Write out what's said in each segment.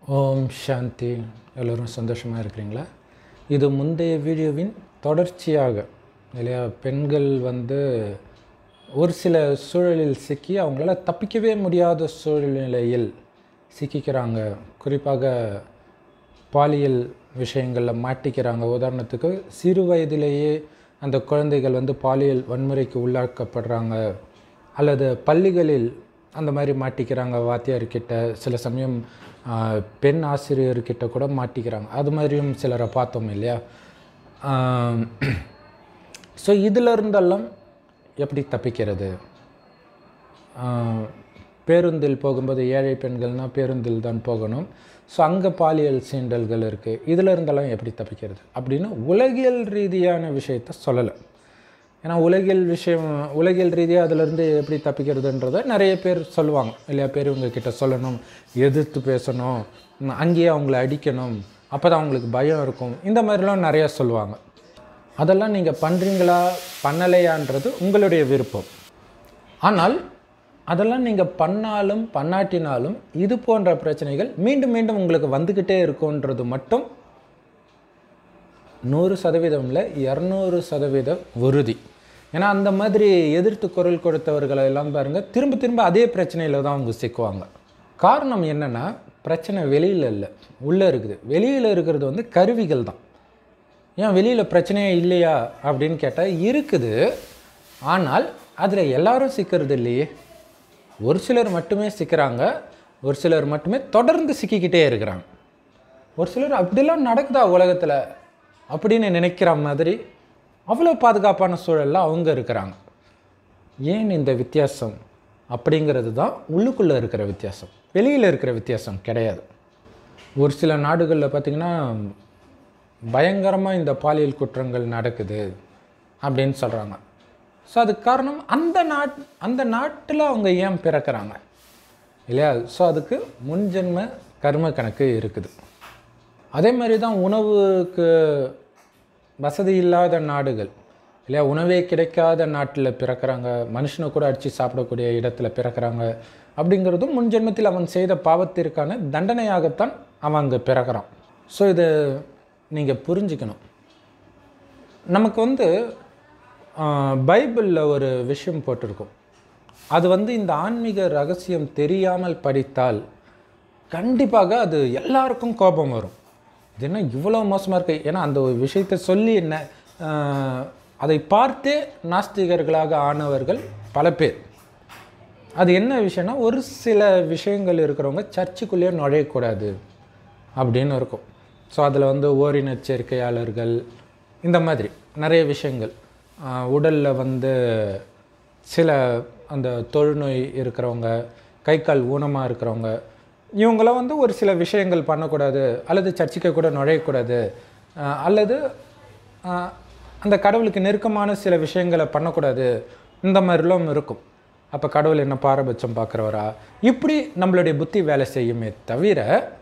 ஓம் சாந்தி எல்லோரும் சந்தோஷமாக இருக்கிறீங்களா இது முந்தைய வீடியோவின் தொடர்ச்சியாக இல்லையா பெண்கள் வந்து ஒரு சில சூழலில் சிக்கி அவங்களால தப்பிக்கவே முடியாத சூழ்நிலையில் சிக்கிக்கிறாங்க குறிப்பாக பாலியல் விஷயங்களில் மாட்டிக்கிறாங்க உதாரணத்துக்கு சிறு வயதிலேயே அந்த குழந்தைகள் வந்து பாலியல் வன்முறைக்கு உள்ளாக்கப்படுறாங்க அல்லது பள்ளிகளில் அந்த மாதிரி மாட்டிக்கிறாங்க வாத்தியார்கிட்ட சில சமயம் ஆ, பெண் ஆசிரியர்கிட்ட கூட மாட்டிக்கிறாங்க அது மாதிரியும் சிலரை பார்த்தோம் இல்லையா ஸோ இதில் இருந்தெல்லாம் எப்படி தப்பிக்கிறது ஆஹ், பேருந்தில் போகும்போது ஏழை பெண்கள்னால் பேருந்தில் தான் போகணும் ஸோ அங்கே பாலியல் சீண்டல்கள் இருக்குது இதில் இருந்தெல்லாம் எப்படி தப்பிக்கிறது அப்படின்னு உலகியல் ரீதியான விஷயத்த சொல்லலை ஏன்னா உலகியல் விஷயம் உலகியல் ரீதியாக அதிலிருந்து எப்படி தப்பிக்கிறதுன்றதை நிறைய பேர் சொல்லுவாங்க இல்லையா பெரியவங்க கிட்ட சொல்லணும் எதிர்த்து பேசணும் ம், அங்கேயே அவங்கள அடிக்கணும் அப்போ தான் அவங்களுக்கு பயம் இருக்கும் இந்த மாதிரிலாம் நிறையா சொல்லுவாங்க அதெல்லாம் நீங்கள் பண்ணுறீங்களா பண்ணலையான்றது உங்களுடைய விருப்பம் ஆனால் அதெல்லாம் நீங்கள் பண்ணாலும் பண்ணாட்டினாலும் இது போன்ற பிரச்சனைகள் மீண்டும் மீண்டும் உங்களுக்கு வந்துக்கிட்டே இருக்குன்றது மட்டும் நூறு சதவீதம் இல்லை இரநூறு சதவீத உறுதி ஏன்னா அந்த மாதிரி எதிர்த்து குரல் கொடுத்தவர்களை எல்லாம் பாருங்கள் திரும்ப திரும்ப அதே பிரச்சனையில் தான் அவங்க சிக்குவாங்க காரணம் என்னென்னா பிரச்சனை வெளியில் இல்லை உள்ளே இருக்குது வெளியில் இருக்கிறது வந்து கருவிகள் தான் ஏன் வெளியில் பிரச்சனையே இல்லையா அப்படின்னு கேட்டால் இருக்குது ஆனால் அதில் எல்லாரும் சிக்கிறது இல்லையே ஒரு சிலர் மட்டுமே சிக்கிறாங்க ஒரு சிலர் மட்டுமே தொடர்ந்து சிக்கிக்கிட்டே இருக்கிறாங்க ஒரு சிலர் அப்படிலாம் நடக்குதா உலகத்தில் அப்படின்னு நினைக்கிற மாதிரி அவ்வளோ பாதுகாப்பான சூழலில் அவங்க இருக்கிறாங்க ஏன் இந்த வித்தியாசம் அப்படிங்கிறது தான் உள்ளுக்குள்ளே இருக்கிற வித்தியாசம் வெளியில் இருக்கிற வித்தியாசம் கிடையாது ஒரு சில நாடுகளில் பார்த்திங்கன்னா பயங்கரமாக இந்த பாலியல் குற்றங்கள் நடக்குது அப்படின்னு சொல்கிறாங்க ஸோ அதுக்கு காரணம் அந்த நாட் அந்த நாட்டில் அவங்க ஏன் பிறக்கிறாங்க இல்லையா ஸோ அதுக்கு முன்ஜென்ம கர்ம கணக்கு இருக்குது அதே மாதிரி தான் உணவுக்கு வசதி இல்லாத நாடுகள் இல்லையா உணவே கிடைக்காத நாட்டில் பிறக்கிறாங்க மனுஷனை கூட அடித்து சாப்பிடக்கூடிய இடத்துல பிறக்கிறாங்க அப்படிங்கிறதும் முன் ஜென்மத்தில் அவன் செய்த பாவத்திற்கான தண்டனையாகத்தான் அவன் அங்கே பிறக்கிறான் ஸோ இதை நீங்கள் புரிஞ்சுக்கணும் நமக்கு வந்து பைபிளில் ஒரு விஷயம் போட்டிருக்கும் அது வந்து இந்த ஆன்மீக ரகசியம் தெரியாமல் படித்தால் கண்டிப்பாக அது எல்லாருக்கும் கோபம் வரும் இது என்ன இவ்வளோ மோசமாக இருக்கு ஏன்னா அந்த ஒரு விஷயத்தை சொல்லி என்ன ஆஹ், அதை பார்த்தே நாஸ்திகர்களாக ஆனவர்கள் பல பேர் அது என்ன விஷயம்னா ஒரு சில விஷயங்கள் இருக்கிறவங்க சர்ச்சுக்குள்ளேயே நுழையக்கூடாது அப்படின்னு இருக்கும் ஸோ அதில் வந்து ஓரின சேர்க்கையாளர்கள் இந்த மாதிரி நிறைய விஷயங்கள் உடலில் வந்து சில அந்த தொழுநோய் இருக்கிறவங்க கை கால் ஊனமாக இருக்கிறவங்க இவங்களாம் வந்து ஒரு சில விஷயங்கள் பண்ணக்கூடாது அல்லது சர்ச்சுக்கு கூட நுழையக்கூடாது ஆஹ் அல்லது ஆஹ் அந்த கடவுளுக்கு நெருக்கமான சில விஷயங்களை பண்ணக்கூடாது இந்த மாதிரிலாம் இருக்கும் அப்போ கடவுள் என்ன பாரபட்சம் பார்க்குறவரா இப்படி நம்மளுடைய புத்தி வேலை செய்யுமே தவிர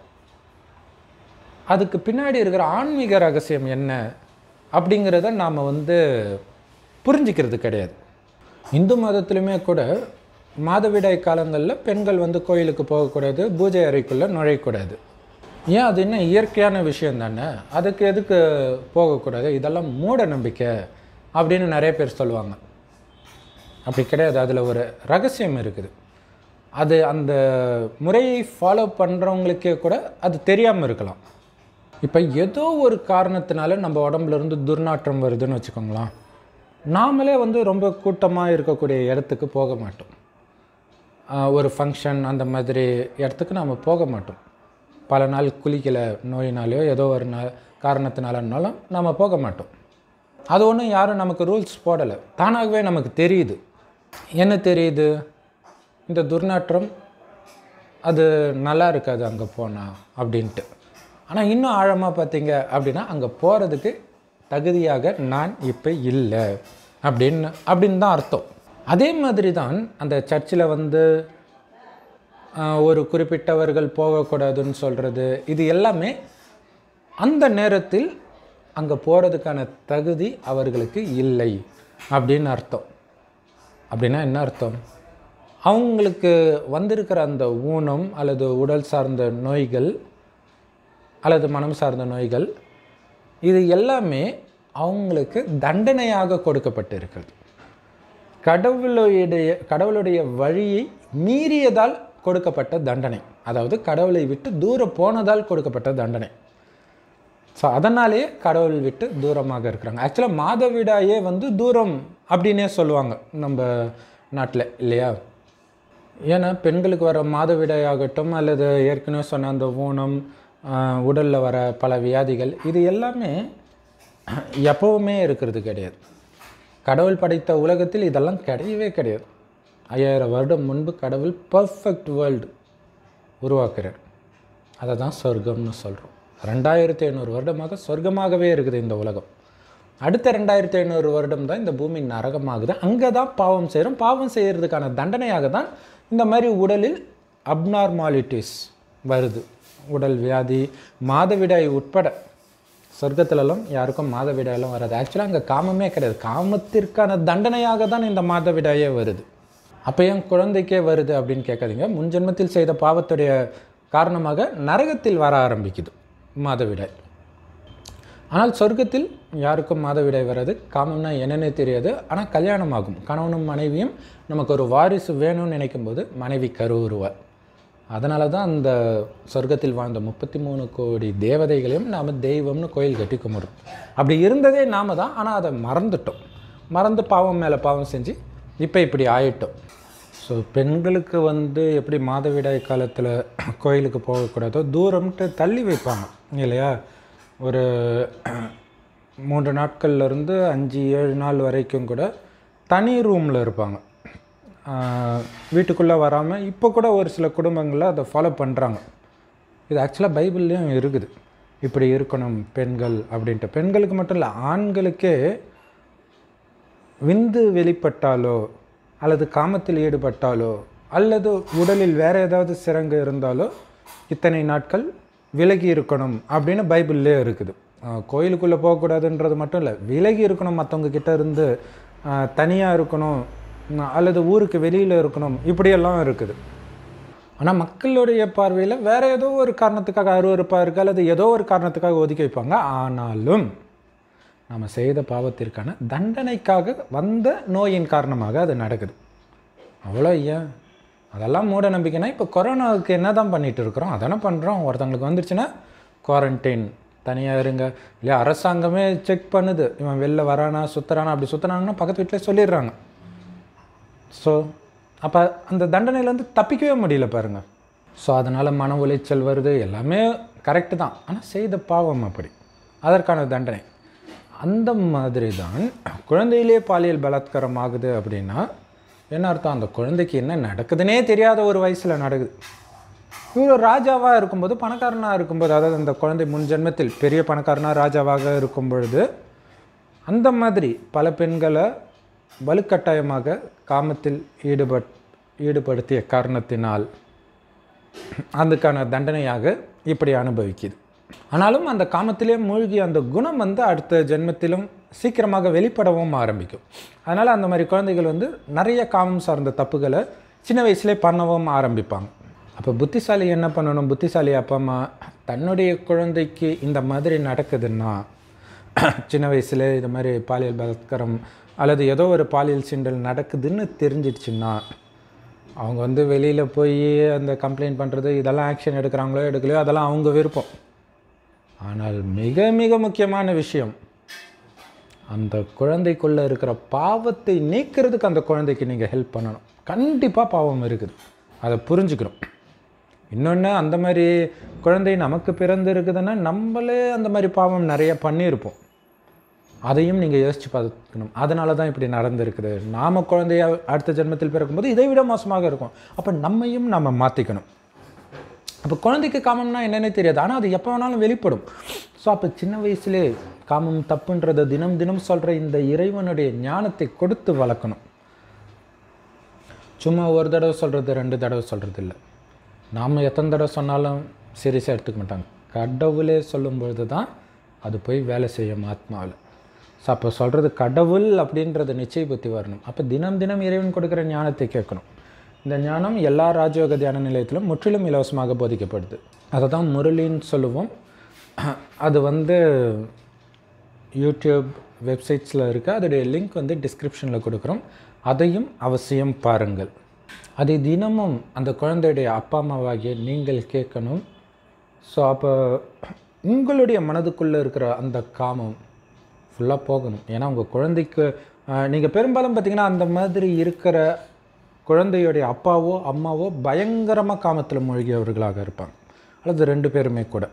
அதுக்கு பின்னாடி இருக்கிற ஆன்மீக ரகசியம் என்ன அப்படிங்கிறத நாம் வந்து புரிஞ்சிக்கிறது கிடையாது இந்து மதத்துலையுமே கூட மாதவிடாய் காலங்களில் பெண்கள் வந்து கோயிலுக்கு போகக்கூடாது பூஜை அறைக்குள்ளே நுழையக்கூடாது ஏன் அது என்ன இயற்கையான விஷயம் தானே அதுக்கு எதுக்கு போகக்கூடாது இதெல்லாம் மூட நம்பிக்கை அப்படின்னு நிறைய பேர் சொல்லுவாங்க அப்படி கிடையாது அதில் ஒரு ரகசியம் இருக்குது அது அந்த முறையை ஃபாலோ பண்ணுறவங்களுக்கே கூட அது தெரியாமல் இருக்கலாம் இப்போ ஏதோ ஒரு காரணத்தினால நம்ம உடம்புல இருந்து துர்நாற்றம் வருதுன்னு வச்சுக்கோங்களேன் நாமளே வந்து ரொம்ப கூட்டமாக இருக்கக்கூடிய இடத்துக்கு போக மாட்டோம் ஆஹ் ஒரு ஃபங்க்ஷன் அந்த மாதிரி இடத்துக்கு நாம் போக மாட்டோம் பல நாள் குளிக்கலை நோயினாலேயோ ஏதோ ஒரு நாள் காரணத்தினாலனாலும் நாம் போக மாட்டோம் அது ஒன்றும் யாரும் நமக்கு ரூல்ஸ் போடலை தானாகவே நமக்கு தெரியுது என்ன தெரியுது இந்த துர்நாற்றம் அது நல்லா இருக்காது அங்கே போனால் அப்படின்ட்டு ஆனால் இன்னும் ஆழமாக பார்த்தீங்க அப்படின்னா அங்கே போகிறதுக்கு தகுதியாக நான் இப்போ இல்லை அப்படின்னு அப்படின்னு தான் அர்த்தம் அதே மாதிரி தான் அந்த சர்ச்சில் வந்து ஆஹ், ஒரு குறிப்பிட்டவர்கள் போகக்கூடாதுன்னு சொல்கிறது இது எல்லாமே அந்த நேரத்தில் அங்கே போகிறதுக்கான தகுதி அவர்களுக்கு இல்லை அப்படின்னு அர்த்தம் அப்படின்னா என்ன அர்த்தம் அவங்களுக்கு வந்திருக்கிற அந்த ஊனம் அல்லது உடல் சார்ந்த நோய்கள் அல்லது மனம் சார்ந்த நோய்கள் இது எல்லாமே அவங்களுக்கு தண்டனையாக கொடுக்கப்பட்டு இருக்கிறது கடவுளுடைய கடவுளுடைய வழியை மீறியதால் கொடுக்கப்பட்ட தண்டனை அதாவது கடவுளை விட்டு தூரம் போனதால் கொடுக்கப்பட்ட தண்டனை ஸோ அதனாலேயே கடவுள் விட்டு தூரமாக இருக்கிறாங்க ஆக்சுவலாக மாதவிடாயே வந்து தூரம் அப்படின்னே சொல்லுவாங்க நம்ம நாட்டில் இல்லையா ஏன்னா பெண்களுக்கு வர மாதவிடாய் ஆகட்டும் அல்லது ஏற்கனவே சொன்ன அந்த ஊனம் உடலில் வர பல வியாதிகள் இது எல்லாமே எப்பவுமே இருக்கிறது கிடையாது கடவுள் படைத்த உலகத்தில் இதெல்லாம் கிடையவே கிடையாது ஐயாயிரம் வருடம் முன்பு கடவுள் பர்ஃபெக்ட் வேர்ல்டு உருவாக்குறார் அதை தான் சொர்க்கம்னு சொல்கிறோம் ரெண்டாயிரத்தி ஐநூறு வருடமாக சொர்க்கமாகவே இருக்குது இந்த உலகம் அடுத்த ரெண்டாயிரத்தி ஐநூறு வருடம் தான் இந்த பூமி நரகமாகுது அங்கே தான் பாவம் செய்கிறோம் பாவம் செய்கிறதுக்கான தண்டனையாக தான் இந்த மாதிரி உடலில் அப்நார்மாலிட்டிஸ் வருது உடல் வியாதி மாதவிடாய் உட்பட சொர்க்கத்திலலாம் யாருக்கும் மாதவிடாயெல்லாம் வராது ஆக்சுவலாக அங்கே காமமே கிடையாது காமத்திற்கான தண்டனையாக தான் இந்த மாதவிடாயே வருது அப்போ ஏன் குழந்தைக்கே வருது அப்படின்னு கேட்காதீங்க முன்ஜென்மத்தில் செய்த பாவத்துடைய காரணமாக நரகத்தில் வர ஆரம்பிக்குது மாதவிடாய் ஆனால் சொர்க்கத்தில் யாருக்கும் மாதவிடாய் வராது காமம்னா என்னன்னே தெரியாது ஆனால் கல்யாணம் ஆகும் கணவனும் மனைவியும் நமக்கு ஒரு வாரிசு வேணும்னு நினைக்கும் போது மனைவி கருவுருவார் அதனால தான் அந்த சொர்க்கத்தில் வாழ்ந்த முப்பத்தி மூணு கோடி தேவதைகளையும் நாம் தெய்வம்னு கோயில் கட்டி கும்பிடுறோம் அப்படி இருந்ததே நாம தான் ஆனால் அதை மறந்துட்டோம் மறந்து பாவம் மேலே பாவம் செஞ்சு இப்போ இப்படி ஆயிட்டோம் ஸோ பெண்களுக்கு வந்து எப்படி மாதவிடாய் காலத்தில் கோயிலுக்கு போகக்கூடாதோ தூரம்ட்டு தள்ளி வைப்பாங்க இல்லையா ஒரு மூன்று நாட்கள்ல இருந்து அஞ்சு ஏழு நாள் வரைக்கும் கூட தனி ரூமில் இருப்பாங்க வீட்டுக்குள்ளே வராமல் இப்போ கூட ஒரு சில குடும்பங்களில் அதை ஃபாலோ பண்ணுறாங்க இது ஆக்சுவலாக பைபிள்லேயும் இருக்குது இப்படி இருக்கணும் பெண்கள் அப்படின்ட்டு பெண்களுக்கு மட்டும் இல்லை ஆண்களுக்கே விந்து வெளிப்பட்டாலோ அல்லது காமத்தில் ஈடுபட்டாலோ அல்லது உடலில் வேறு ஏதாவது சிறங்கு இருந்தாலோ இத்தனை நாட்கள் விலகி இருக்கணும் அப்படின்னு பைபிள்லே இருக்குது கோயிலுக்குள்ளே போகக்கூடாதுன்றது மட்டும் இல்லை விலகி இருக்கணும் மற்றவங்க கிட்ட இருந்து தனியாக இருக்கணும் அல்லது ஊருக்கு வெளியில் இருக்கணும் இப்படியெல்லாம் இருக்குது ஆனால் மக்களுடைய பார்வையில் வேறு ஏதோ ஒரு காரணத்துக்காக அருவறுப்பாக இருக்குது அல்லது ஏதோ ஒரு காரணத்துக்காக ஒதுக்கி வைப்பாங்க ஆனாலும் நம்ம செய்த பாவத்திற்கான தண்டனைக்காக வந்த நோயின் காரணமாக அது நடக்குது அவ்வளோ ஏன் அதெல்லாம் மூட நம்பிக்கைனா இப்போ கொரோனாவுக்கு என்ன தான் பண்ணிகிட்டு இருக்கிறோம் அதானே பண்ணுறோம் ஒருத்தவங்களுக்கு வந்துருச்சுன்னா குவாரண்டைன் தனியாக இருங்க இல்லையா அரசாங்கமே செக் பண்ணுது இவன் வெளில வரானா சுற்றுறானா அப்படி சுற்றுறாங்கன்னா பக்கத்து வீட்டிலே சொல்லிடுறாங்க ஸோ அப்போ அந்த தண்டனையிலேருந்து தப்பிக்கவே முடியல பாருங்கள் ஸோ அதனால் மன உளைச்சல் வருது எல்லாமே கரெக்டு தான் ஆனால் செய்த பாவம் அப்படி அதற்கான தண்டனை அந்த மாதிரி தான் குழந்தையிலே பாலியல் பலாத்காரம் ஆகுது அப்படின்னா என்ன அர்த்தம் அந்த குழந்தைக்கு என்ன நடக்குதுன்னே தெரியாத ஒரு வயசில் நடக்குது இவர் ராஜாவாக இருக்கும்போது பணக்காரனாக இருக்கும்போது அதாவது அந்த குழந்தை முன் ஜென்மத்தில் பெரிய பணக்காரனாக ராஜாவாக இருக்கும் பொழுது அந்த மாதிரி பல பெண்களை வலுக்கட்டாயமாக காமத்தில் ஈடுபட் ஈடுபடுத்திய காரணத்தினால் அதுக்கான தண்டனையாக இப்படி அனுபவிக்குது ஆனாலும் அந்த காமத்திலே மூழ்கி அந்த குணம் வந்து அடுத்த ஜென்மத்திலும் சீக்கிரமாக வெளிப்படவும் ஆரம்பிக்கும் அதனால் அந்த மாதிரி குழந்தைகள் வந்து நிறைய காமம் சார்ந்த தப்புகளை சின்ன வயசுலேயே பண்ணவும் ஆரம்பிப்பாங்க அப்போ புத்திசாலி என்ன பண்ணணும் புத்திசாலி அப்பா அம்மா தன்னுடைய குழந்தைக்கு இந்த மாதிரி நடக்குதுன்னா சின்ன வயசுல இது மாதிரி பாலியல் பலாத்காரம் அல்லது ஏதோ ஒரு பாலியல் சீண்டல் நடக்குதுன்னு தெரிஞ்சிடுச்சுன்னா அவங்க வந்து வெளியில் போய் அந்த கம்ப்ளைண்ட் பண்ணுறது இதெல்லாம் ஆக்ஷன் எடுக்கிறாங்களோ எடுக்கலையோ அதெல்லாம் அவங்க விருப்பம் ஆனால் மிக மிக முக்கியமான விஷயம் அந்த குழந்தைக்குள்ளே இருக்கிற பாவத்தை நீக்கிறதுக்கு அந்த குழந்தைக்கு நீங்கள் ஹெல்ப் பண்ணணும் கண்டிப்பாக பாவம் இருக்குது அதை புரிஞ்சுக்கணும் இன்னொன்று அந்த மாதிரி குழந்தை நமக்கு பிறந்து இருக்குதுன்னா நம்மளே அந்த மாதிரி பாவம் நிறைய பண்ணியிருப்போம் அதையும் நீங்கள் யோசித்து பார்த்துக்கணும் அதனால தான் இப்படி நடந்திருக்குது நாம் குழந்தைய அடுத்த ஜென்மத்தில் பிறக்கும்போது இதை விட மோசமாக இருக்கும் அப்போ நம்மையும் நம்ம மாற்றிக்கணும் அப்போ குழந்தைக்கு காமம்னா என்னன்னே தெரியாது ஆனால் அது எப்போ வேணாலும் வெளிப்படும் ஸோ அப்போ சின்ன வயசுலே காமம் தப்புன்றதை தினம் தினம் சொல்கிற இந்த இறைவனுடைய ஞானத்தை கொடுத்து வளர்க்கணும் சும்மா ஒரு தடவை சொல்கிறது ரெண்டு தடவை சொல்கிறது இல்லை நாம் எத்தனை தடவை சொன்னாலும் சீரியஸாக எடுத்துக்க மாட்டாங்க கடவுளே சொல்லும்பொழுது தான் அது போய் வேலை செய்யும் ஆத்மாவில் ஸோ அப்போ சொல்கிறது கடவுள் அப்படின்றத நிச்சயபுத்தி வரணும் அப்போ தினம் தினம் இறைவன் கொடுக்குற ஞானத்தை கேட்கணும் இந்த ஞானம் எல்லா ராஜயோக தியான நிலையத்திலும் முற்றிலும் இலவசமாக போதிக்கப்படுது அதை தான் முரளின்னு சொல்லுவோம் அது வந்து யூடியூப் வெப்சைட்ஸில் இருக்குது அதோடைய லிங்க் வந்து டிஸ்கிரிப்ஷனில் கொடுக்குறோம் அதையும் அவசியம் பாருங்கள் அதை தினமும் அந்த குழந்தையுடைய அப்பா அம்மாவாகிய நீங்கள் கேட்கணும் ஸோ அப்போ உங்களுடைய மனதுக்குள்ளே இருக்கிற அந்த காமம் ஃபுல்லாக போகணும் ஏன்னா உங்கள் குழந்தைக்கு நீங்கள் பெரும்பாலும் பார்த்தீங்கன்னா அந்த மாதிரி இருக்கிற குழந்தையுடைய அப்பாவோ அம்மாவோ பயங்கரமாக காமத்தில் மூழ்கியவர்களாக இருப்பாங்க அல்லது ரெண்டு பேருமே கூட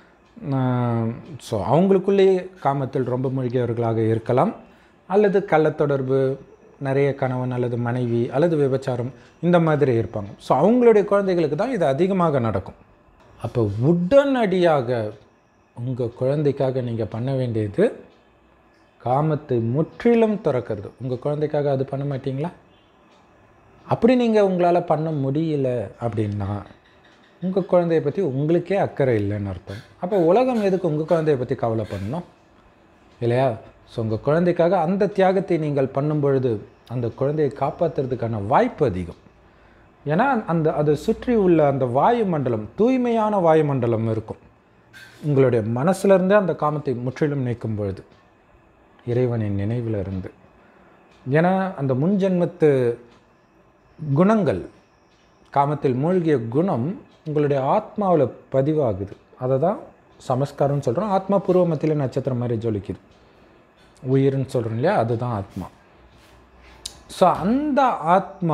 ஸோ அவங்களுக்குள்ளேயே காமத்தில் ரொம்ப மூழ்கியவர்களாக இருக்கலாம் அல்லது கள்ளத்தொடர்பு நிறைய கணவன் அல்லது மனைவி அல்லது விபச்சாரம் இந்த மாதிரி இருப்பாங்க ஸோ அவங்களுடைய குழந்தைகளுக்கு தான் இது அதிகமாக நடக்கும் அப்போ உடனடியாக உங்கள் குழந்தைக்காக நீங்கள் பண்ண வேண்டியது காமத்தை முற்றிலும் திறக்கிறது உங்கள் குழந்தைக்காக அது பண்ண மாட்டீங்களா அப்படி நீங்கள் உங்களால் பண்ண முடியல அப்படின்னா உங்கள் குழந்தைய பற்றி உங்களுக்கே அக்கறை இல்லைன்னு அர்த்தம் அப்போ உலகம் எதுக்கு உங்கள் குழந்தைய பற்றி கவலை பண்ணணும் இல்லையா ஸோ உங்கள் குழந்தைக்காக அந்த தியாகத்தை நீங்கள் பண்ணும் பொழுது அந்த குழந்தையை காப்பாற்றுறதுக்கான வாய்ப்பு அதிகம் ஏன்னா அந்த அதை சுற்றி உள்ள அந்த வாயுமண்டலம் தூய்மையான வாயுமண்டலம் இருக்கும் உங்களுடைய மனசுலேருந்தே அந்த காமத்தை முற்றிலும் நீக்கும் பொழுது இறைவனின் நினைவில் இருந்து ஏன்னா அந்த முன்ஜென்மத்து குணங்கள் காமத்தில் மூழ்கிய குணம் உங்களுடைய ஆத்மாவில் பதிவாகுது அதை தான் சமஸ்காரம்னு சொல்கிறோம் ஆத்மா பூர்வ மத்தியில் நட்சத்திரம் மாதிரி ஜொலிக்குது உயிர்னு சொல்கிறோம் இல்லையா அதுதான் ஆத்மா ஸோ அந்த ஆத்மா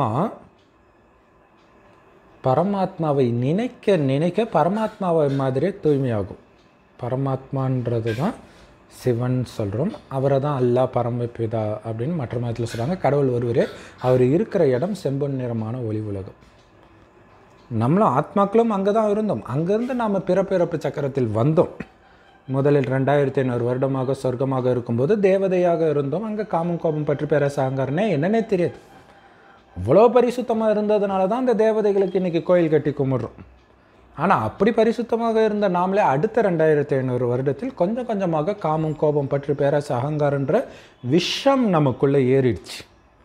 பரமாத்மாவை நினைக்க நினைக்க பரமாத்மாவை மாதிரியே தூய்மையாகும் பரமாத்மான்றது தான் சிவன் சொல்கிறோம் அவரை தான் அல்லாஹ் பரமபிதா அப்படின்னு மற்ற மதத்தில் சொல்கிறாங்க கடவுள் ஒருவரே அவர் இருக்கிற இடம் செம்பொன் நிறமான ஒளி உலகம் நம்மளும் ஆத்மாக்களும் அங்கே தான் இருந்தோம் அங்கேருந்து நாம் பிறப்பிறப்பு சக்கரத்தில் வந்தோம் முதலில் ரெண்டாயிரத்தி ஐநூறு வருடமாக சொர்க்கமாக இருக்கும்போது தேவதையாக இருந்தோம் அங்கே காமம் கோபம் பற்றி பேர சாங்காரனே என்னன்னே தெரியாது அவ்வளோ பரிசுத்தமாக இருந்ததுனால தான் அந்த தேவதைகளுக்கு இன்றைக்கி கோயில் கட்டி கும்பிட்றோம் ஆனால் அப்படி பரிசுத்தமாக இருந்த நாமளே அடுத்த ரெண்டாயிரத்தி ஐநூறு வருடத்தில் கொஞ்சம் கொஞ்சமாக காமம் கோபம் பற்றி பேராசை அகங்காரன்ற விஷம் நமக்குள்ளே ஏறிடுச்சு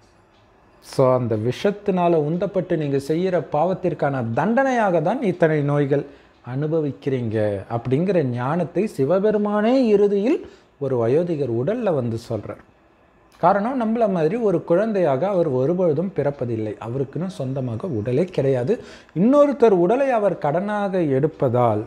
ஸோ அந்த விஷத்தினால் உந்தப்பட்டு நீங்கள் செய்கிற பாவத்திற்கான தண்டனையாக தான் இத்தனை நோய்கள் அனுபவிக்கிறீங்க அப்படிங்கிற ஞானத்தை சிவபெருமானே இறுதியில் ஒரு வயோதிகர் உடலில் வந்து சொல்கிறார் காரணம் நம்மள மாதிரி ஒரு குழந்தையாக அவர் ஒருபொழுதும் பிறப்பதில்லை அவருக்குன்னு சொந்தமாக உடலே கிடையாது இன்னொருத்தர் உடலை அவர் கடனாக எடுப்பதால்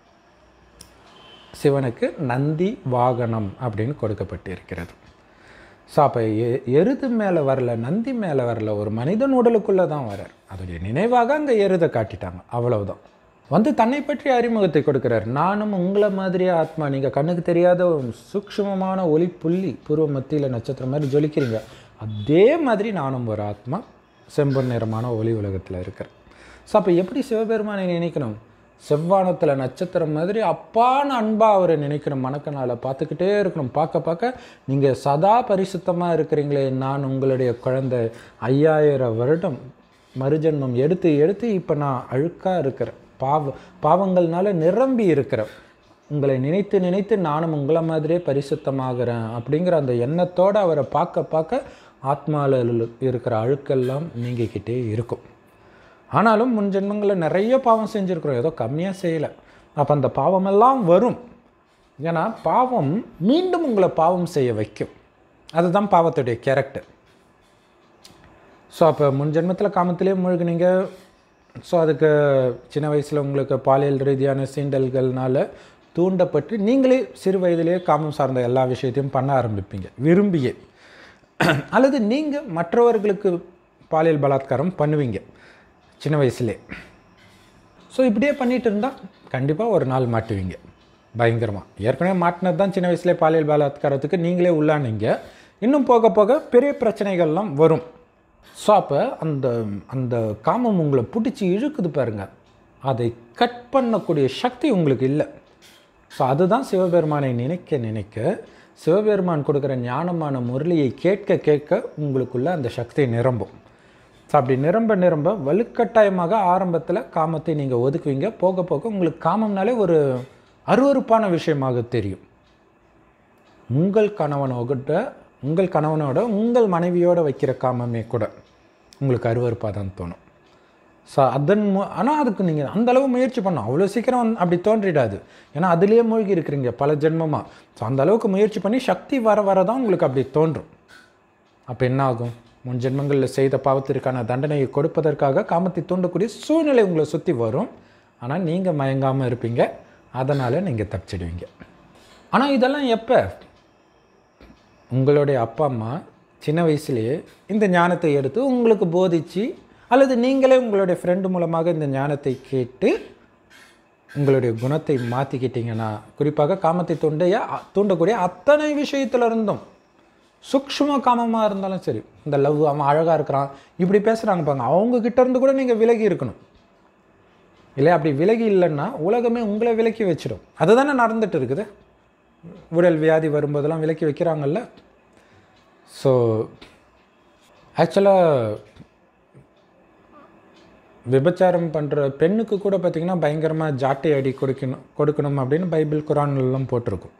சிவனுக்கு நந்தி வாகனம் அப்படின்னு கொடுக்கப்பட்டிருக்கிறது ஸோ அப்போ எ எருது மேலே வரல நந்தி மேலே வரல ஒரு மனிதன் உடலுக்குள்ளே தான் வரார் அதோடைய நினைவாக அங்கே எருதை காட்டிட்டாங்க அவ்வளவுதான் வந்து தன்னை பற்றி அறிமுகத்தை கொடுக்கிறார் நானும் உங்களை மாதிரியே ஆத்மா நீங்கள் கண்ணுக்கு தெரியாத ஒரு சூக்ஷ்மமான ஒளி புள்ளி பூர்வ மத்தியில் நட்சத்திரம் மாதிரி ஜொலிக்கிறீங்க அதே மாதிரி நானும் ஒரு ஆத்மா செம்பொன் நிறமான ஒளி உலகத்தில் இருக்கிறேன் ஸோ அப்போ எப்படி சிவபெருமானை நினைக்கணும் செவ்வானத்தில் நட்சத்திரம் மாதிரி அப்பான அன்பாக அவரை நினைக்கணும் மணக்கனால பார்த்துக்கிட்டே இருக்கணும் பார்க்க பார்க்க நீங்கள் சதா பரிசுத்தமாக இருக்கிறீங்களே நான் உங்களுடைய குழந்தை ஐயாயிரம் வருடம் மறுஜன்மம் எடுத்து எடுத்து இப்போ நான் அழுக்காக இருக்கிறேன் பாவ பாவங்கள்னால நிரம்பி இருக்கிறேன் உங்களை நினைத்து நினைத்து நானும் உங்களை மாதிரியே பரிசுத்தமாகிறேன் அப்படிங்கிற அந்த எண்ணத்தோடு அவரை பார்க்க பார்க்க ஆத்மாவில் இருக்கிற அழுக்கெல்லாம் நீங்கிக்கிட்டே இருக்கும் ஆனாலும் முன் ஜென்மங்களில் நிறைய பாவம் செஞ்சுருக்குறோம் ஏதோ கம்மியாக செய்யலை அப்போ அந்த பாவமெல்லாம் வரும் ஏன்னா பாவம் மீண்டும் உங்களை பாவம் செய்ய வைக்கும் அதுதான் பாவத்துடைய கேரக்டர் ஸோ அப்போ முன் ஜென்மத்தில் காமத்திலே மூழ்கினீங்க ஸோ அதுக்கு சின்ன வயசில் உங்களுக்கு பாலியல் ரீதியான சீண்டல்கள்னால தூண்டப்பட்டு நீங்களே சிறு வயதிலேயே காமம் சார்ந்த எல்லா விஷயத்தையும் பண்ண ஆரம்பிப்பீங்க விரும்பியே அல்லது நீங்கள் மற்றவர்களுக்கு பாலியல் பலாத்காரம் பண்ணுவீங்க சின்ன வயசுலே ஸோ இப்படியே பண்ணிகிட்டு இருந்தால் கண்டிப்பாக ஒரு நாள் மாட்டுவீங்க பயங்கரமாக ஏற்கனவே மாட்டினது தான் சின்ன வயசுலேயே பாலியல் பலாத்காரத்துக்கு நீங்களே உள்ளானீங்க இன்னும் போக போக பெரிய பிரச்சனைகள்லாம் வரும் ஸோ அப்போ அந்த அந்த காமம் உங்களை பிடிச்சி இழுக்குது பாருங்கள் அதை கட் பண்ணக்கூடிய சக்தி உங்களுக்கு இல்லை ஸோ அதுதான் சிவபெருமானை நினைக்க நினைக்க சிவபெருமான் கொடுக்குற ஞானமான முரளியை கேட்க கேட்க உங்களுக்குள்ள அந்த சக்தி நிரம்பும் ஸோ அப்படி நிரம்ப நிரம்ப வலுக்கட்டாயமாக ஆரம்பத்தில் காமத்தை நீங்கள் ஒதுக்குவீங்க போக போக உங்களுக்கு காமம்னாலே ஒரு அருவறுப்பான விஷயமாக தெரியும் உங்கள் கணவனோட உங்கள் கணவனோட உங்கள் மனைவியோட வைக்கிற காமமே கூட உங்களுக்கு அருவறுப்பாக தான் தோணும் ஸோ அதன் மு ஆனால் அதுக்கு நீங்கள் அந்த அளவு முயற்சி பண்ணணும் அவ்வளோ சீக்கிரம் வந்து அப்படி தோன்றிடாது ஏன்னா அதுலேயே மூழ்கி இருக்கிறீங்க பல ஜென்மமாக ஸோ அந்த அளவுக்கு முயற்சி பண்ணி சக்தி வர வர தான் உங்களுக்கு அப்படி தோன்றும் அப்போ என்ன ஆகும் முன் ஜென்மங்களில் செய்த பாவத்திற்கான தண்டனையை கொடுப்பதற்காக காமத்தை தூண்டக்கூடிய சூழ்நிலை உங்களை சுற்றி வரும் ஆனால் நீங்கள் மயங்காமல் இருப்பீங்க அதனால் நீங்கள் தப்பிச்சிடுவீங்க ஆனால் இதெல்லாம் எப்போ உங்களுடைய அப்பா அம்மா சின்ன வயசுலேயே இந்த ஞானத்தை எடுத்து உங்களுக்கு போதிச்சு அல்லது நீங்களே உங்களுடைய ஃப்ரெண்டு மூலமாக இந்த ஞானத்தை கேட்டு உங்களுடைய குணத்தை மாற்றிக்கிட்டீங்கன்னா குறிப்பாக காமத்தை தூண்டைய தூண்டக்கூடிய அத்தனை விஷயத்துல இருந்தும் சூக்ஷ்ம காமமாக இருந்தாலும் சரி இந்த லவ் அவன் அழகாக இருக்கிறான் இப்படி பேசுகிறாங்க பாருங்க அவங்க கிட்ட இருந்து கூட நீங்கள் விலகி இருக்கணும் இல்லை அப்படி விலகி இல்லைன்னா உலகமே உங்களை விலக்கி வச்சிடும் அதுதானே நடந்துட்டு இருக்குது உடல் வியாதி வரும்போதெல்லாம் விலக்கி வைக்கிறாங்கல்ல ஸோ ஆக்சுவலாக விபச்சாரம் பண்ணுற பெண்ணுக்கு கூட பார்த்திங்கன்னா பயங்கரமாக ஜாட்டை அடி கொடுக்கணும் கொடுக்கணும் அப்படின்னு பைபிள் குரான்லாம் போட்டிருக்கும்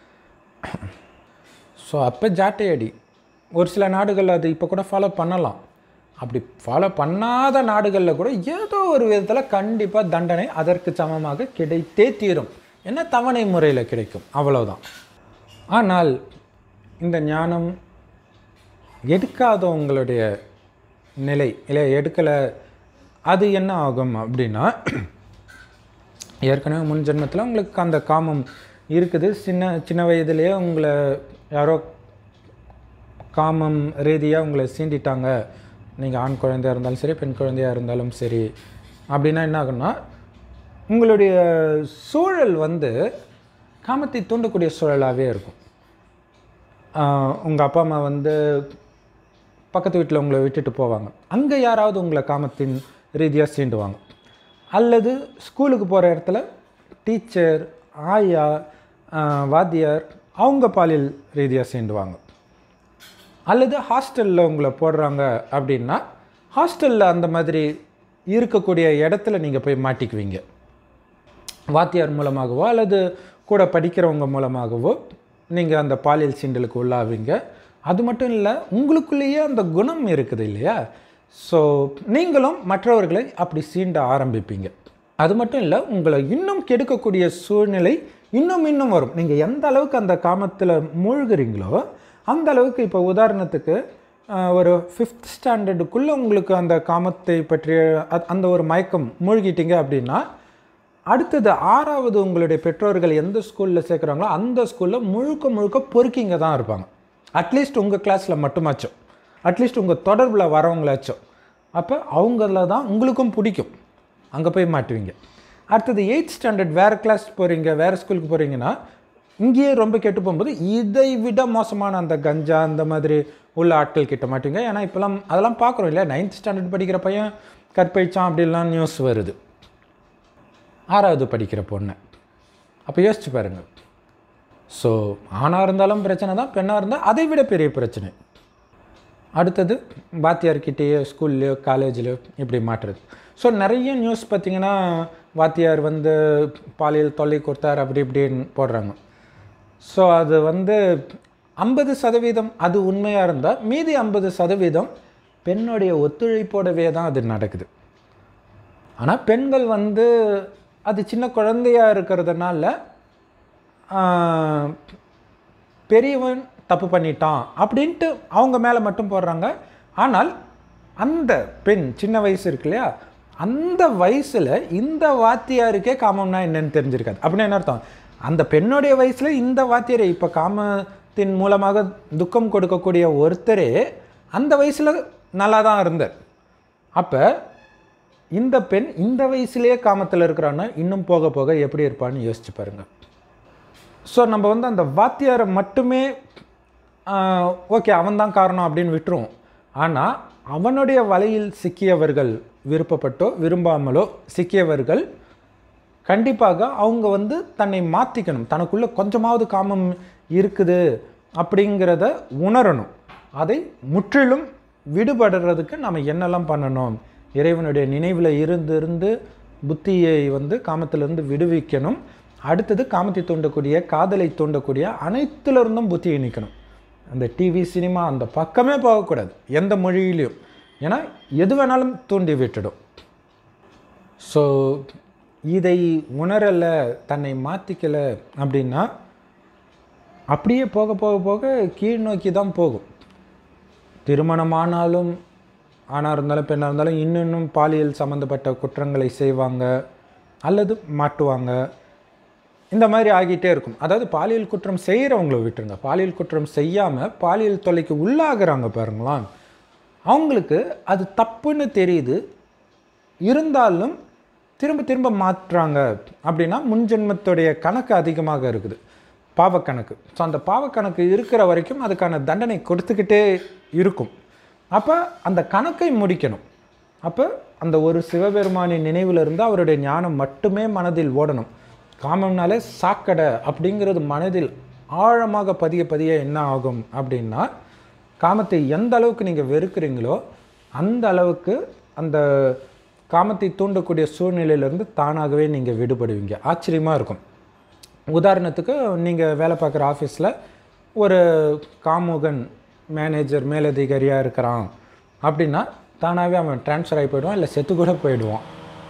ஸோ அப்போ ஜாட்டை அடி ஒரு சில நாடுகள் அது இப்போ கூட ஃபாலோ பண்ணலாம் அப்படி ஃபாலோ பண்ணாத நாடுகளில் கூட ஏதோ ஒரு விதத்தில் கண்டிப்பாக தண்டனை அதற்கு சமமாக கிடைத்தே தீரும் என்ன தவணை முறையில் கிடைக்கும் அவ்வளோதான் ஆனால் இந்த ஞானம் எடுக்காதவங்களுடைய நிலை இல்லை எடுக்கலை அது என்ன ஆகும் அப்படின்னா ஏற்கனவே முன் ஜென்மத்தில் உங்களுக்கு அந்த காமம் இருக்குது சின்ன சின்ன வயதிலேயே உங்களை யாரோ காமம் ரீதியாக உங்களை சீண்டிட்டாங்க நீங்கள் ஆண் குழந்தையாக இருந்தாலும் சரி பெண் குழந்தையாக இருந்தாலும் சரி அப்படின்னா என்ன ஆகும்னா உங்களுடைய சூழல் வந்து காமத்தை தூண்டக்கூடிய சூழலாகவே இருக்கும் உங்கள் அப்பா அம்மா வந்து பக்கத்து வீட்டில் உங்களை விட்டுட்டு போவாங்க அங்கே யாராவது உங்களை காமத்தின் ரீதியாக சீண்டுவாங்க அல்லது ஸ்கூலுக்கு போகிற இடத்துல டீச்சர் ஆயா ஆஹ், வாத்தியார் அவங்க பாலியல் ரீதியாக சீண்டுவாங்க அல்லது ஹாஸ்டலில் உங்களை போடுறாங்க அப்படின்னா ஹாஸ்டலில் அந்த மாதிரி இருக்கக்கூடிய இடத்துல நீங்கள் போய் மாட்டிக்குவீங்க வாத்தியார் மூலமாகவோ அல்லது கூட படிக்கிறவங்க மூலமாகவோ நீங்கள் அந்த பாலியல் சீண்டலுக்கு உள்ளாவீங்க அது மட்டும் இல்லை உங்களுக்குள்ளேயே அந்த குணம் இருக்குது இல்லையா ஸோ நீங்களும் மற்றவர்களை அப்படி சீண்ட ஆரம்பிப்பீங்க அது மட்டும் இல்லை உங்களை இன்னும் கெடுக்கக்கூடிய சூழ்நிலை இன்னும் இன்னும் வரும் நீங்கள் எந்த அளவுக்கு அந்த காமத்தில் மூழ்குறீங்களோ அந்த அளவுக்கு இப்போ உதாரணத்துக்கு ஆஹ், ஒரு ஃபிஃப்த் ஸ்டாண்டர்டுக்குள்ளே உங்களுக்கு அந்த காமத்தை பற்றிய அ- அந்த ஒரு மயக்கம் மூழ்கிட்டீங்க அப்படின்னா அடுத்தது ஆறாவது உங்களுடைய பெற்றோர்கள் எந்த ஸ்கூலில் சேர்க்குறாங்களோ அந்த ஸ்கூலில் முழுக்க முழுக்க பொறுக்கிங்க தான் இருப்பாங்க அட்லீஸ்ட் உங்கள் கிளாஸில் மட்டுமாச்சும் அட்லீஸ்ட் உங்கள் தொடர்பில் வரவங்களாச்சும் அப்போ அவங்கள தான் உங்களுக்கும் பிடிக்கும் அங்கே போய் மாட்டுவீங்க அடுத்தது எயித் ஸ்டாண்டர்ட் வேறு கிளாஸ் போகிறீங்க வேறு ஸ்கூலுக்கு போகிறீங்கன்னா இங்கேயே ரொம்ப கெட்டு போகும்போது இதை விட மோசமான அந்த கஞ்சா அந்த மாதிரி உள்ள ஆட்கள் கிட்ட மாட்டீங்க ஏன்னா இப்போலாம் அதெல்லாம் பார்க்குறோம் இல்லையா நைன்த் ஸ்டாண்டர்ட் படிக்கிற பையன் கற்பழிச்சான் அப்படிலாம் நியூஸ் வருது ஆறாவது படிக்கிற பொண்ணு அப்போ யோசிச்சு பாருங்க ஸோ ஆணாக இருந்தாலும் பிரச்சனை தான் பெண்ணாக இருந்தால் அதை விட பெரிய பிரச்சனை அடுத்தது வாத்தியார்கிட்டேயோ ஸ்கூல்லையோ காலேஜ்லையோ இப்படி மாட்டுறது ஸோ நிறைய நியூஸ் பார்த்தீங்கன்னா வாத்தியார் வந்து பாலியல் தொல்லை கொடுத்தார் அப்படி இப்படின்னு போடுறாங்க ஸோ அது வந்து ஐம்பது சதவீதம் அது உண்மையாக இருந்தால் மீதி ஐம்பது சதவீதம் பெண்ணுடைய ஒத்துழைப்போடவே தான் அது நடக்குது ஆனால் பெண்கள் வந்து அது சின்ன குழந்தையா இருக்கிறதுனால ஆஹ், பெரியவன் தப்பு பண்ணிட்டான் அப்படின்ட்டு அவங்க மேலே மட்டும் போடுறாங்க ஆனால் அந்த பெண் சின்ன வயசு இருக்கு இல்லையா அந்த வயசில் இந்த வாத்தியாருக்கே காமம்னா என்னன்னு தெரிஞ்சிருக்காது அப்படின்னா என்ன அர்த்தம் அந்த பெண்ணுடைய வயசில் இந்த வாத்தியாரை இப்போ காமத்தின் மூலமாக துக்கம் கொடுக்கக்கூடிய ஒருத்தரே அந்த வயசில் நல்லா தான் இருந்தார் அப்போ இந்த பெண் இந்த வயசுலேயே காமத்தில் இருக்கிறான்னா இன்னும் போக போக எப்படி இருப்பான்னு யோசிச்சு பாருங்க ஸோ நம்ம வந்து அந்த வாத்தியாரை மட்டுமே ஓகே அவன் தான் காரணம் அப்படின்னு விட்டுருவோம் ஆனால் அவனுடைய வலையில் சிக்கியவர்கள் விருப்பப்பட்டோ விரும்பாமலோ சிக்கியவர்கள் கண்டிப்பாக அவங்க வந்து தன்னை மாற்றிக்கணும் தனக்குள்ளே கொஞ்சமாவது காமம் இருக்குது அப்படிங்கிறத உணரணும் அதை முற்றிலும் விடுபடுறதுக்கு நம்ம என்னெல்லாம் பண்ணணும் இறைவனுடைய நினைவில் இருந்து இருந்து புத்தியை வந்து காமத்திலிருந்து விடுவிக்கணும் அடுத்தது காமத்தை தூண்டக்கூடிய காதலை தூண்டக்கூடிய அனைத்திலிருந்தும் புத்தியை நீக்கணும் அந்த டிவி சினிமா அந்த பக்கமே போகக்கூடாது எந்த மொழியிலையும் ஏன்னா எது வேணாலும் தூண்டி விட்டுடும் ஸோ இதை உணரலை தன்னை மாற்றிக்கலை அப்படின்னா அப்படியே போக போக போக கீழ் நோக்கி தான் போகும் திருமணமானாலும் ஆணாக இருந்தாலும் பெண்ணாக இருந்தாலும் இன்னும் இன்னும் பாலியல் சம்மந்தப்பட்ட குற்றங்களை செய்வாங்க அல்லது மாட்டுவாங்க இந்த மாதிரி ஆகிட்டே இருக்கும் அதாவது பாலியல் குற்றம் செய்கிறவங்கள விட்டுருங்க பாலியல் குற்றம் செய்யாமல் பாலியல் தொல்லைக்கு உள்ளாகிறாங்க பாருங்களேன் அவங்களுக்கு அது தப்புன்னு தெரியுது இருந்தாலும் திரும்ப திரும்ப மாற்றுறாங்க அப்படின்னா முன்ஜென்மத்துடைய கணக்கு அதிகமாக இருக்குது பாவக்கணக்கு ஸோ அந்த பாவக்கணக்கு இருக்கிற வரைக்கும் அதுக்கான தண்டனை கொடுத்துக்கிட்டே இருக்கும் அப்போ அந்த கணக்கை முடிக்கணும் அப்போ அந்த ஒரு சிவபெருமானின் நினைவில் இருந்து அவருடைய ஞானம் மட்டுமே மனதில் ஓடணும் காமம்னாலே சாக்கடை அப்படிங்கிறது மனதில் ஆழமாக பதிய பதிய என்ன ஆகும் அப்படின்னா காமத்தை எந்த அளவுக்கு நீங்கள் வெறுக்கிறீங்களோ அந்த அளவுக்கு அந்த காமத்தை தூண்டக்கூடிய சூழ்நிலையிலேருந்து தானாகவே நீங்கள் விடுபடுவீங்க ஆச்சரியமாக இருக்கும் உதாரணத்துக்கு நீங்கள் வேலை பார்க்குற ஆஃபீஸில் ஒரு காமுகன் மேனேஜர் மேலதிகாரியாக இருக்கிறான் அப்படின்னா தானாகவே அவன் ட்ரான்ஸ்ஃபர் ஆகி போயிடுவான் இல்லை செத்து கூட போயிடுவான்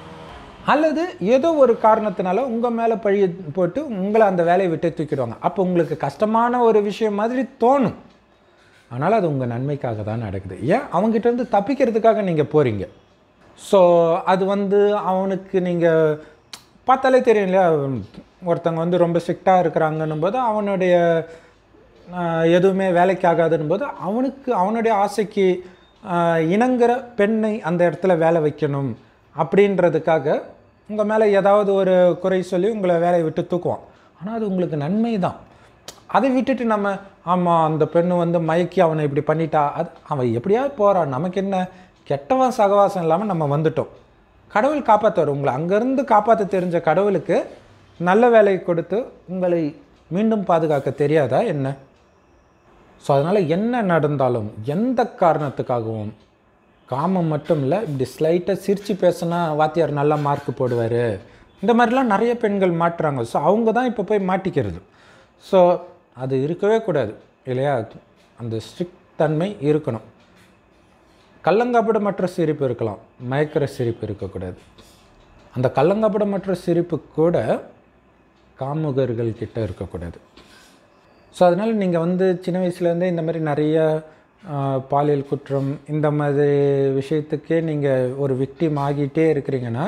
அல்லது ஏதோ ஒரு காரணத்தினால உங்கள் மேலே பழிய போட்டு உங்களை அந்த வேலையை விட்டு தூக்கிடுவாங்க அப்போ உங்களுக்கு கஷ்டமான ஒரு விஷயம் மாதிரி தோணும் ஆனால் அது உங்கள் நன்மைக்காக தான் நடக்குது ஏன் அவங்ககிட்ட இருந்து தப்பிக்கிறதுக்காக நீங்கள் போகிறீங்க ஸோ அது வந்து அவனுக்கு நீங்கள் பார்த்தாலே தெரியும் இல்லையா ஒருத்தவங்க வந்து ரொம்ப ஸ்ட்ரிக்டாக இருக்கிறாங்கன்னும் போது அவனுடைய ஆஹ், எதுவுமே வேலைக்கு ஆகாதுன்னும் போது அவனுக்கு அவனுடைய ஆசைக்கு ஆஹ், இணங்குற பெண்ணை அந்த இடத்துல வேலை வைக்கணும் அப்படின்றதுக்காக உங்கள் மேலே ஏதாவது ஒரு குறை சொல்லி உங்களை வேலையை விட்டு தூக்குவான் ஆனால் அது உங்களுக்கு நன்மை தான் அதை விட்டுட்டு நம்ம ஆமாம் அந்த பெண்ணு வந்து மயக்கி அவனை இப்படி பண்ணிட்டா அது அவன் எப்படியாவது போகிறான் நமக்கு என்ன கெட்டவன் சகவாசம் இல்லாமல் நம்ம வந்துட்டோம் கடவுள் காப்பாற்றுவார் உங்களை அங்கேருந்து காப்பாற்ற தெரிஞ்ச கடவுளுக்கு நல்ல வேலை கொடுத்து உங்களை மீண்டும் பாதுகாக்க தெரியாதா என்ன ஸோ அதனால் என்ன நடந்தாலும் எந்த காரணத்துக்காகவும் காமம் மட்டும் இல்லை இப்படி ஸ்லைட்டாக சிரித்து பேசுனா வாத்தியார் நல்லா மார்க் போடுவார் இந்த மாதிரிலாம் நிறைய பெண்கள் மாட்டுறாங்க ஸோ அவங்க தான் இப்போ போய் மாட்டிக்கிறது ஸோ அது இருக்கவே கூடாது இல்லையா அந்த ஸ்ட்ரிக்ட் தன்மை இருக்கணும் கள்ளங்கபடமற்ற சிரிப்பு இருக்கலாம் மயக்கிற சிரிப்பு இருக்கக்கூடாது அந்த கள்ளங்கபடமற்ற சிரிப்பு கூட காமுகர்கள் கிட்ட இருக்கக்கூடாது ஸோ அதனால் நீங்கள் வந்து சின்ன வயசுலேருந்தே இந்த மாதிரி நிறைய ஆஹ், பாலியல் குற்றம் இந்த மாதிரி விஷயத்துக்கே நீங்கள் ஒரு விக்டிம் ஆகிட்டே இருக்கிறீங்கன்னா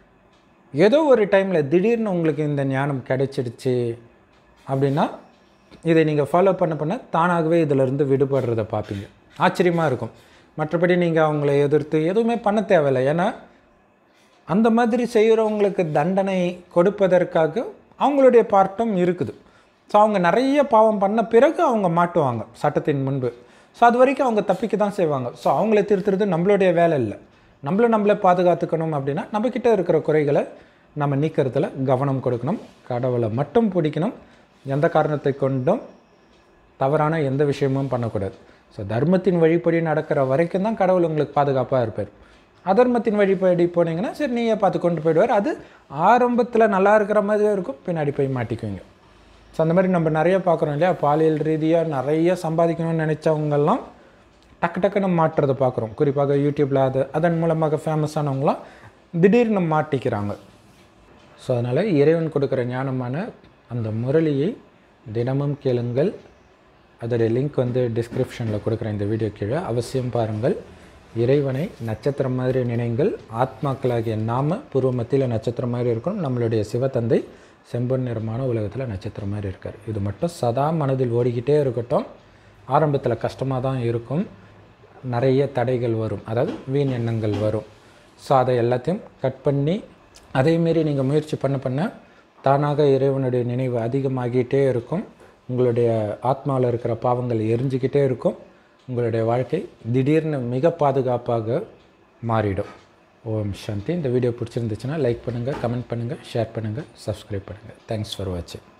ஏதோ ஒரு டைமில் திடீர்னு உங்களுக்கு இந்த ஞானம் கிடைச்சிடுச்சு அப்படின்னா இதை நீங்கள் ஃபாலோ பண்ண பண்ண தானாகவே இதிலிருந்து விடுபடுறதை பார்ப்பீங்க ஆச்சரியமாக இருக்கும் மற்றபடி நீங்கள் அவங்கள எதிர்த்து எதுவுமே பண்ண தேவையில்லை ஏன்னா அந்த மாதிரி செய்கிறவங்களுக்கு தண்டனை கொடுப்பதற்காக அவங்களுடைய பார்ட்டும் இருக்குது ஸோ அவங்க நிறைய பாவம் பண்ண பிறகு அவங்க மாட்டுவாங்க சட்டத்தின் முன்பு ஸோ அது வரைக்கும் அவங்க தப்பிக்க தான் செய்வாங்க ஸோ அவங்கள திருத்துறது நம்மளுடைய வேலை இல்லை நம்மள நம்மளே பாதுகாத்துக்கணும் அப்படின்னா நம்மக்கிட்ட இருக்கிற குறைகளை நம்ம நீக்கிறதுல கவனம் கொடுக்கணும் கடவுளை மட்டும் பிடிக்கணும் எந்த காரணத்தை கொண்டும் தவறான எந்த விஷயமும் பண்ணக்கூடாது ஸோ தர்மத்தின் வழிப்படி நடக்கிற வரைக்கும் தான் கடவுள் உங்களுக்கு பாதுகாப்பாக இருப்பார் அதர்மத்தின் வழிப்படி போனீங்கன்னா சரி நீயே பார்த்து கொண்டு போயிடுவார் அது ஆரம்பத்தில் நல்லா இருக்கிற மாதிரியே இருக்கும் பின்னாடி போய் மாட்டிக்குவீங்க ஸோ அந்த மாதிரி நம்ம நிறைய பார்க்குறோம் இல்லையா பாலியல் ரீதியாக நிறைய சம்பாதிக்கணும்னு நினச்சவங்கெல்லாம் டக்கு டக்குன்னு மாட்டுறதை பார்க்குறோம் குறிப்பாக யூடியூப்பில் அது அதன் மூலமாக ஃபேமஸ் ஆனவங்களாம் திடீர்னு மாட்டிக்கிறாங்க ஸோ அதனால் இறைவன் கொடுக்குற ஞானமான அந்த முரளியை தினமும் கேளுங்கள் அதோடைய லிங்க் வந்து டிஸ்கிரிப்ஷனில் கொடுக்குறேன் இந்த வீடியோ கீழே அவசியம் பாருங்கள் இறைவனை நட்சத்திரம் மாதிரி நினைங்கள் ஆத்மாக்களாகிய நாம பூர்வ மத்தியில் நட்சத்திரம் மாதிரி இருக்கணும் நம்மளுடைய சிவத்தந்தை செம்பொன் நிறமான உலகத்தில் நட்சத்திரம் மாதிரி இருக்கார் இது மட்டும் சதா மனதில் ஓடிக்கிட்டே இருக்கட்டும் ஆரம்பத்தில் கஷ்டமாக தான் இருக்கும் நிறைய தடைகள் வரும் அதாவது வீண் எண்ணங்கள் வரும் ஸோ அதை எல்லாத்தையும் கட் பண்ணி அதேமாரி நீங்கள் முயற்சி பண்ண பண்ண தானாக இறைவனுடைய நினைவு அதிகமாகிட்டே இருக்கும் உங்களுடைய ஆத்மாவில் இருக்கிற பாவங்கள் எரிஞ்சிக்கிட்டே இருக்கும் உங்களுடைய வாழ்க்கை திடீர்னு மிக பாதுகாப்பாக மாறிடும் ஓம் சாந்தி இந்த வீடியோ பிடிச்சிருந்துச்சுன்னா லைக் பண்ணுங்கள் கமெண்ட் பண்ணுங்கள் ஷேர் பண்ணுங்கள் சப்ஸ்கிரைப் பண்ணுங்கள் தேங்க்ஸ் ஃபார் வாட்சிங்